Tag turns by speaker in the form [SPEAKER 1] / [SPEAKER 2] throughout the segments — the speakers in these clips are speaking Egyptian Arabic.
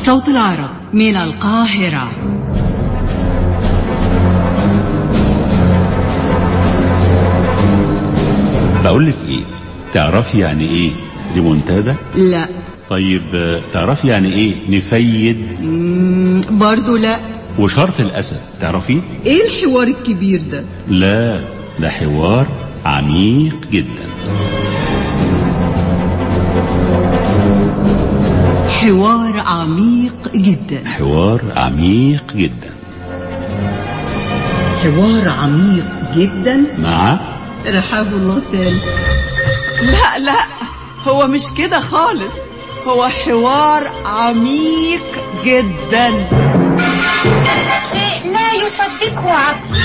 [SPEAKER 1] صوت العرب من القاهرة
[SPEAKER 2] بقول لك ايه تعرفي يعني ايه ريمونتادا
[SPEAKER 1] لا
[SPEAKER 2] طيب آه، تعرفي يعني ايه نفيد
[SPEAKER 1] مم، برضو لا
[SPEAKER 2] وشرط الاسد تعرفيه
[SPEAKER 1] ايه الحوار الكبير ده
[SPEAKER 2] لا ده حوار عميق جدا
[SPEAKER 1] حوار عميق جدا
[SPEAKER 2] حوار عميق جدا
[SPEAKER 1] حوار عميق جدا
[SPEAKER 2] مع
[SPEAKER 1] رحاب الله سالم
[SPEAKER 3] لا لا هو مش كده خالص هو حوار عميق جدا
[SPEAKER 4] شيء لا يصدقه عقل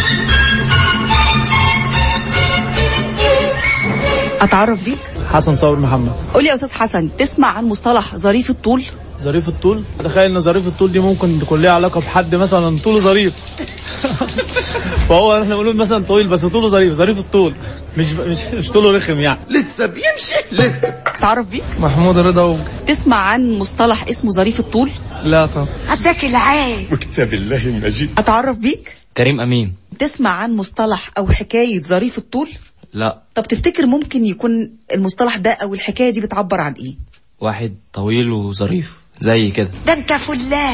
[SPEAKER 3] اتعرف بيك
[SPEAKER 5] حسن صابر محمد
[SPEAKER 3] قول لي يا استاذ حسن تسمع عن مصطلح ظريف الطول
[SPEAKER 5] ظريف الطول اتخيل ان ظريف الطول دي ممكن تكون ليها علاقه بحد مثلا طوله ظريف فهو احنا بنقول مثلا طويل بس طوله ظريف ظريف الطول مش مش مش طوله رخم يعني
[SPEAKER 6] لسه بيمشي لسه
[SPEAKER 3] تعرف بيك
[SPEAKER 5] محمود رضا وج
[SPEAKER 3] تسمع عن مصطلح اسمه ظريف الطول
[SPEAKER 5] لا طبعا
[SPEAKER 4] عداك العين
[SPEAKER 6] وكتاب الله المجيد
[SPEAKER 3] اتعرف بيك
[SPEAKER 7] كريم أمين
[SPEAKER 3] تسمع عن مصطلح او حكايه ظريف الطول
[SPEAKER 7] لا
[SPEAKER 3] طب تفتكر ممكن يكون المصطلح ده او الحكايه دي بتعبر عن ايه
[SPEAKER 7] واحد طويل وظريف زي كده
[SPEAKER 4] ده انت فلاس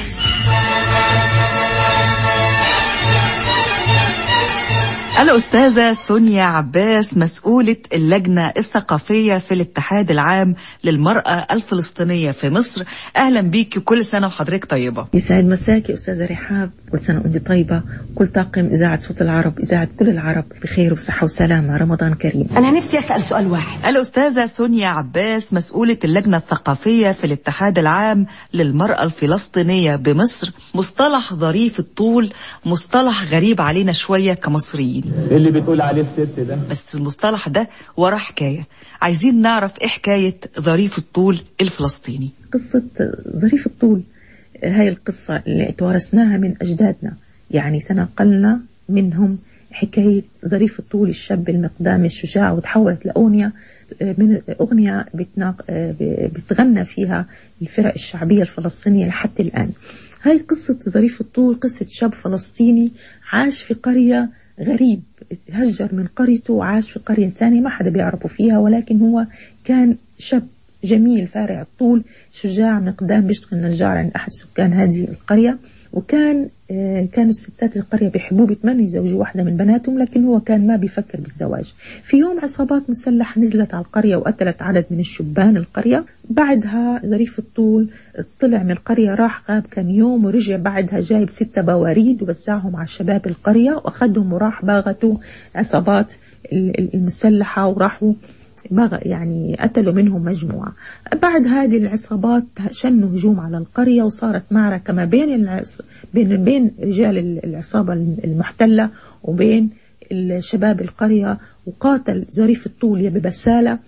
[SPEAKER 3] الأستاذة سونيا عباس مسؤولة اللجنة الثقافية في الاتحاد العام للمرأة الفلسطينية في مصر أهلا بيك كل سنة وحضرتك طيبة
[SPEAKER 8] يسعد مساك يا أستاذة رحاب كل سنة وأنت طيبة كل طاقم إذاعة صوت العرب إذاعة كل العرب بخير وصحة وسلامة رمضان كريم
[SPEAKER 4] انا نفسي اسال سؤال واحد
[SPEAKER 3] الأستاذة سونيا عباس مسؤولة اللجنة الثقافية في الاتحاد العام للمرأة الفلسطينية بمصر مصطلح ظريف الطول مصطلح غريب علينا شوية كمصريين
[SPEAKER 5] اللي بتقول عليه الست ده
[SPEAKER 3] بس المصطلح ده وراه حكاية عايزين نعرف ايه حكاية ظريف الطول الفلسطيني
[SPEAKER 8] قصة ظريف الطول هاي القصة اللي توارثناها من أجدادنا يعني تناقلنا منهم حكاية ظريف الطول الشاب المقدام الشجاع وتحولت لأغنية من أغنية بتناق... بتغنى فيها الفرق الشعبية الفلسطينية لحد الآن هاي قصة ظريف الطول قصة شاب فلسطيني عاش في قرية غريب هجر من قريته وعاش في قرية ثانية ما حدا بيعرفه فيها ولكن هو كان شاب جميل فارع الطول شجاع مقدام بيشتغل نجار عند أحد سكان هذه القرية وكان آه، كانوا الستات القرية بيحبوه بيتمنوا يزوجوا واحدة من بناتهم لكن هو كان ما بيفكر بالزواج في يوم عصابات مسلحة نزلت على القرية وقتلت عدد من الشبان القرية بعدها ظريف الطول طلع من القرية راح غاب كم يوم ورجع بعدها جايب ستة بواريد ووزعهم على شباب القرية وأخذهم وراح باغتوا عصابات ال- ال- المسلحة وراحوا بغ يعني قتلوا منهم مجموعة بعد هذه العصابات شنوا هجوم على القرية وصارت معركة ما بين العص... بين بين رجال ال- العصابة المحتلة وبين الشباب القرية وقاتل ظريف الطول ببسالة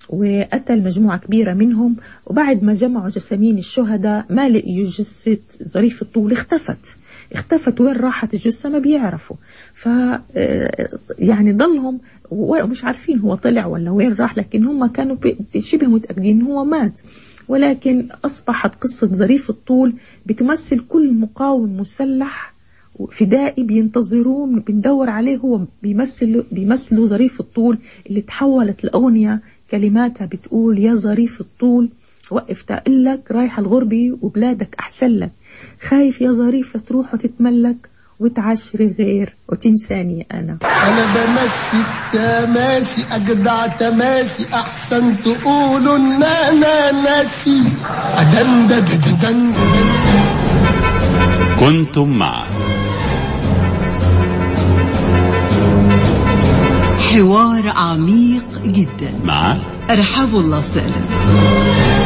[SPEAKER 8] وقتل مجموعة كبيرة منهم وبعد ما جمعوا جسامين الشهداء ما لقيوا جثة ظريف الطول اختفت اختفت وين راحت الجثة ما بيعرفوا ف آه، يعني ضلهم ومش عارفين هو طلع ولا وين راح لكن هم كانوا ب- شبه متأكدين إن هو مات ولكن أصبحت قصة ظريف الطول بتمثل كل مقاوم مسلح فدائي بينتظروه بندور عليه هو بيمثل بيمثلوا ظريف الطول اللي تحولت الأغنية كلماتها بتقول يا ظريف الطول وقف تقلك رايح الغربة وبلادك أحسن لك خايف يا ظريف تروح وتتملك وتعشر غير وتنساني أنا
[SPEAKER 9] انا بمسي التماسي اجدع تماسي احسن تقولوا ان انا ناسي ادن دن دن
[SPEAKER 2] كنتم مع
[SPEAKER 1] حوار عميق جدا
[SPEAKER 2] مع
[SPEAKER 1] رحاب الله سالم